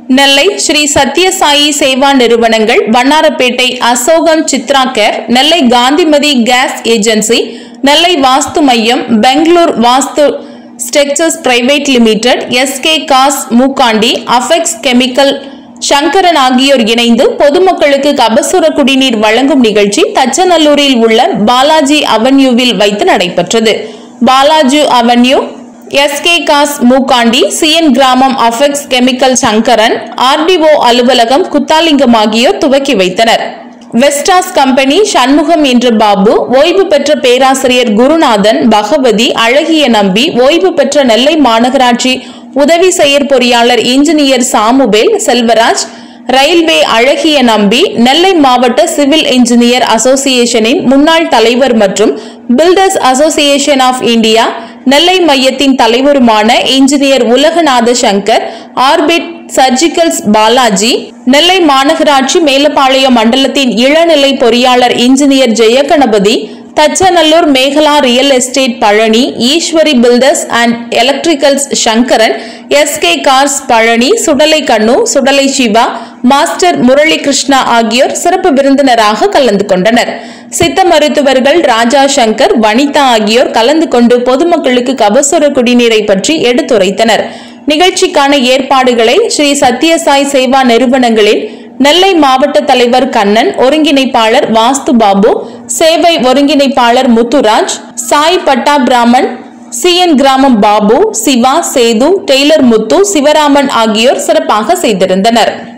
நெல்லை ஸ்ரீ சத்யசாயி சேவா நிறுவனங்கள் Vannarapettai Asokam Chitra care Nellai Kanthimathi gas agency Nellai Vastu மையம் Bangalore Vastu structures private limited SK gas Mookandi Apex chemical Sankaran ஆகியோர் இணைந்து பொதுமக்களுக்கு கபசுர குடிநீர் வழங்கும் நிகழ்ச்சி தச்சநல்லூரில் உள்ள பாலாஜி அவென்யூவில் வைத்து நடைபெற்றது Balaji avenue SK gas Mookandi CN கிராமம் அஃபெக்ஸ் கெமிக்கல் சங்கரன் ஆர்டிஓ அலுவலகம் குத்தாலிங்கம் ஆகியோர் துவக்கி வைத்தனர் வெஸ்டாஸ் கம்பெனி சண்முகம் என்ற பாபு ஓய்வு பெற்ற பேராசிரியர் குருநாதன் பகவதி அழகிய நம்பி ஓய்வு பெற்ற நெல்லை மாநகராட்சி உதவி செயற்பொறியாளர் இன்ஜினியர் சாமுவேல் செல்வராஜ் ரயில்வே அழகிய நம்பி நெல்லை மாவட்ட சிவில் இன்ஜினியர் அசோசியேஷனின் முன்னாள் தலைவர் மற்றும் builders association of India Nellai மையத்தின் தலைவருமான engineer Ulaganatha Sankar orbit surgicals Balaji Nellai மாநகராட்சி மேலப்பாளையம் மண்டலத்தின் இளநிலை பொறியாளர் engineer Jayaganapathy Thachanallur Megala real estate Palani Eswari builders and electricals Sankaran SK cars Palani Sudalai Kannu Sudalai Siva master Murali Krishna ஆகியோர் சிறப்பு விருந்தினராக கலந்து கொண்டனர் சித்த மருத்துவர்கள் ராஜா சங்கர் வனிதா ஆகியோர் கலந்து கொண்டு பொதுமக்களுக்கு கபசுர குடிநீரை பற்றி எடுத்துரைத்தனர் நிகழ்ச்சிக்கான ஏற்பாடுகளை ஸ்ரீ சத்யசாய் சேவா நிறுவனங்களில் நெல்லை மாவட்ட தலைவர் கண்ணன் ஒருங்கிணைப்பாளர் வாஸ்து பாபு சேவை ஒருங்கிணைப்பாளர் முத்துராஜ் சாய் பட்டா பிராமன் சிஎன் கிராமம் பாபு சிவா சேது டெய்லர் முத்து சிவராமன் ஆகியோர் சிறப்பாக செய்திருந்தனர்